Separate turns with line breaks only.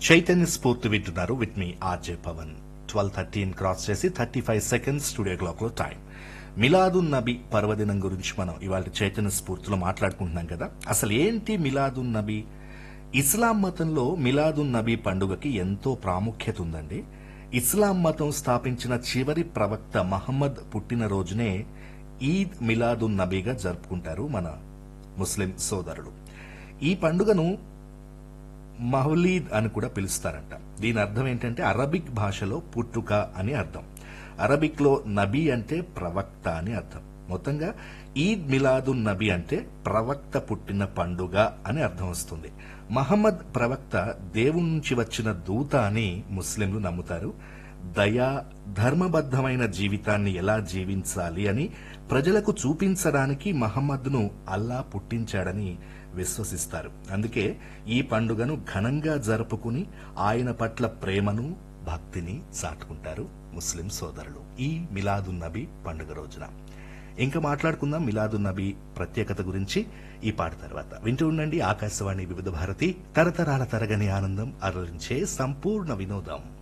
చైతన్య స్ఫూర్తి వింటున్నారు విత్ మీ RJ Pavan twelve thirteen cross చేసి thirty five seconds studio clock లో టైం మిలాదున్ నబీ పర్వదినం గురించి మనం ఇవాళ చైతన్య స్ఫూర్తిలో మాట్లాడుకుంటున్నాం కదా అసలు ఏంటి మిలాదున్ నబీ ఇస్లాం మతంలో మిలాదున్ నబీ పండుగకి ఎంతో ప్రాముఖ్యత ఉందండి ఇస్లాం మతం స్థాపించిన చివరి ప్రవక్త మహమ్మద్ పుట్టినరోజునే ఈద్ మిలాదున్ నబీగా జరుపుకుంటారు మన ముస్లిం సోదరులు ఈ పండుగను మహలీద్ అని కూడా పిలుస్తారంట దీని అర్థం ఏంటంటే అరబిక్ భాషలో పుట్టుక అని అర్థం అరబిక్ లో నబీ అంటే ప్రవక్త అని అర్థం మొత్తంగా ఈద్ మిలాదున్ నబీ అంటే ప్రవక్త పుట్టిన పండుగ అని అర్థం వస్తుంది మహమ్మద్ ప్రవక్త దేవుని నుంచి వచ్చిన దూత అని ముస్లింలు నమ్ముతారు దయా ధర్మబద్ధమైన జీవితాన్ని ఎలా జీవించాలి అని ప్రజలకు చూపించడానికి మహమ్మద్ను అల్లా పుట్టించాడని విశ్వసిస్తారు అందుకే ఈ పండుగను ఘనంగా జరుపుకుని ఆయన పట్ల ప్రేమను భక్తిని చాటుకుంటారు ముస్లిం సోదరులు ఈ మిలాదున్ నబీ పండుగ రోజున ఇంకా మాట్లాడుకుందాం మిలాదున్ నబీ ప్రత్యేకత గురించి ఈ పాట తర్వాత వింటూ ఉండండి ఆకాశవాణి వివిధ భారతి తరతరాల తరగని ఆనందం అరలించే సంపూర్ణ వినోదం